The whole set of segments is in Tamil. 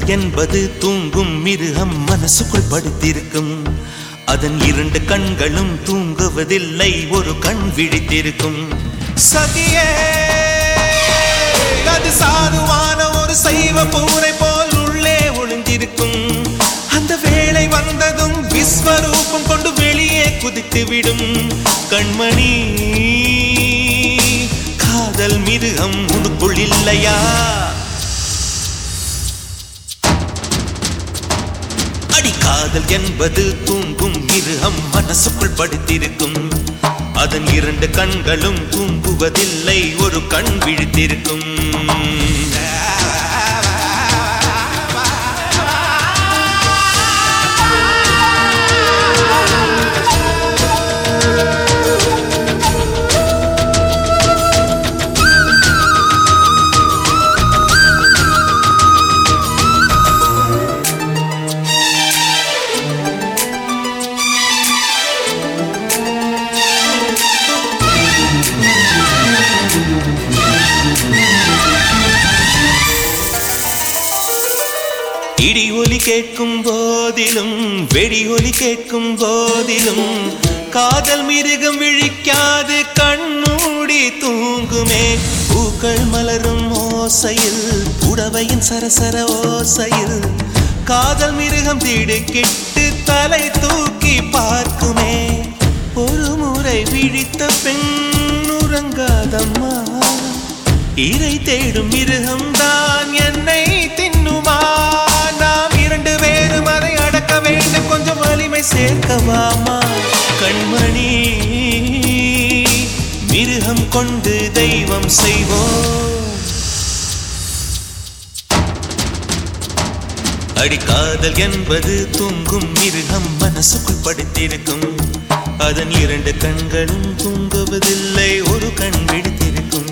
என்பது தூங்கும் மிருகம் மனசுக்குள் படுத்திருக்கும் அதன் இரண்டு கண்களும் தூங்குவதில்லை ஒரு கண் விழித்திருக்கும் சதியே அது சாதுவான ஒரு சைவ பூனை போல் உள்ளே ஒளிந்திருக்கும் அந்த வேளை வந்ததும் விஸ்வரூபம் கொண்டு வெளியே குதித்து விடும் கண்மணி காதல் மிருகம் உனக்குள் இல்லையா அடி காதல் என்பது தூங்கும் மிருகம் மனசுக்குள் படுத்திருக்கும் அதன் இரண்டு கண்களும் தூங்குவதில்லை ஒரு கண் விழித்திருக்கும் இடி ஒலி கேட்கும் போதிலும் வெடி ஒலி கேட்கும் போதிலும் காதல் மிருகம் விழிக்காது கண்மூடி தூங்குமே பூக்கள் மலரும் ஓசையில் புடவையின் சரசர ஓசையில் காதல் மிருகம் திடுக்கிட்டு தலை தூக்கி பார்க்குமே ஒரு முறை விழித்த பெண் உறங்காதம்மா இறை தேடும் மிருகம்தான் என்னை தின்னுமா நாம் இரண்டு பேரும் அதை அடக்க வேண்டும் கொஞ்சம் வலிமை சேர்க்கவாமா கண்மணி மிருகம் கொண்டு தெய்வம் செய்வோம் அடிக்காதல் என்பது தூங்கும் மிருகம் மனசுக்குள் படுத்திருக்கும் அதன் இரண்டு கண்களும் தூங்குவதில்லை ஒரு கண் விடுத்திருக்கும்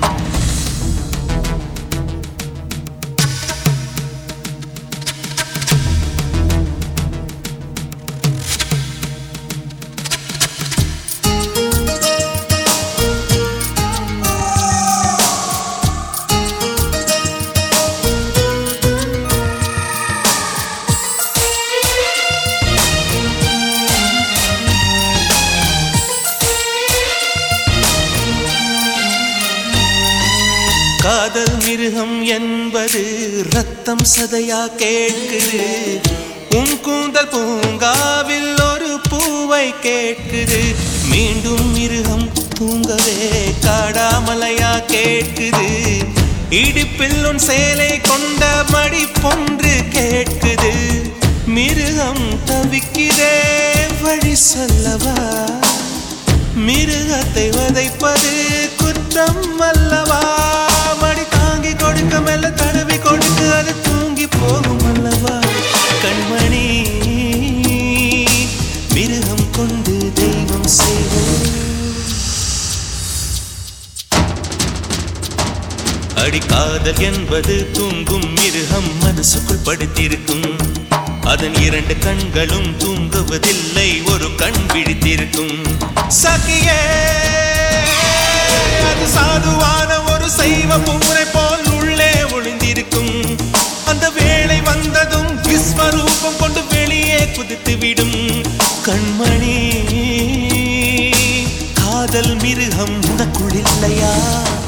காதல் மிருகம் என்பது ரத்தம் சதையா கேட்குது உன் கூந்தல் பூங்காவில் ஒரு பூவை கேட்குது மீண்டும் மிருகம் தூங்கவே காடாமலையா கேட்குது இடுப்பில் உன் சேலை கொண்ட மடி பொன்று கேட்குது மிருகம் தவிக்கிறே வழி சொல்லவா மிருகத்தை வதைப்பது குற்றம் அல்லவா மடி தாங்கி கொடுக்க மெல்ல தடவி கொடுக்க அது தூங்கி போகும் அல்லவா கண்மணி மிருகம் கொண்டு தெய்வம் செய்வோம் அடிக்காதல் என்பது தூங்கும் மிருகம் மனசுக்குள் படுத்திருக்கும் அதன் இரண்டு கண்களும் தூங்குவதில்லை ஒரு கண் விழித்திருக்கும் சகியே அது சாதுவான ஒரு சைவ பூனை போல் உள்ளே ஒளிந்திருக்கும் அந்த வேளை வந்ததும் விஸ்வரூபம் கொண்டு வெளியே குதித்து விடும் கண்மணி காதல் மிருகம் உனக்குள் இல்லையா